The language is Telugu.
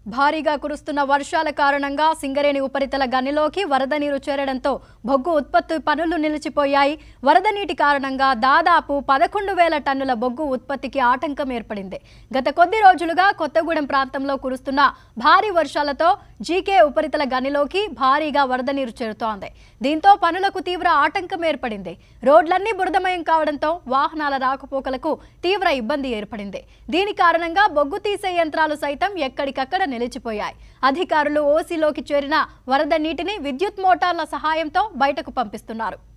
భారీగా కురుస్తున్న వర్షాల కారణంగా సింగరేణి ఉపరితల గనిలోకి వరద నీరు చేరడంతో బొగ్గు ఉత్పత్తి పనులు నిలిచిపోయాయి వరద నీటి కారణంగా దాదాపు పదకొండు వేల టన్నుల బొగ్గు ఉత్పత్తికి ఆటంకం ఏర్పడింది గత కొద్ది రోజులుగా కొత్తగూడెం ప్రాంతంలో కురుస్తున్న భారీ వర్షాలతో జీకే ఉపరితల గనిలోకి భారీగా వరద నీరు చేరుతోంది దీంతో పనులకు తీవ్ర ఆటంకం ఏర్పడింది రోడ్లన్నీ బురదమయం కావడంతో వాహనాల రాకపోకలకు తీవ్ర ఇబ్బంది ఏర్పడింది దీని కారణంగా బొగ్గు తీసే యంత్రాలు సైతం ఎక్కడికక్కడ నిలిచిపోయాయి అధికారులు ఓసీలోకి చేరిన వరద నీటిని విద్యుత్ మోటార్ల సహాయంతో బయటకు పంపిస్తున్నారు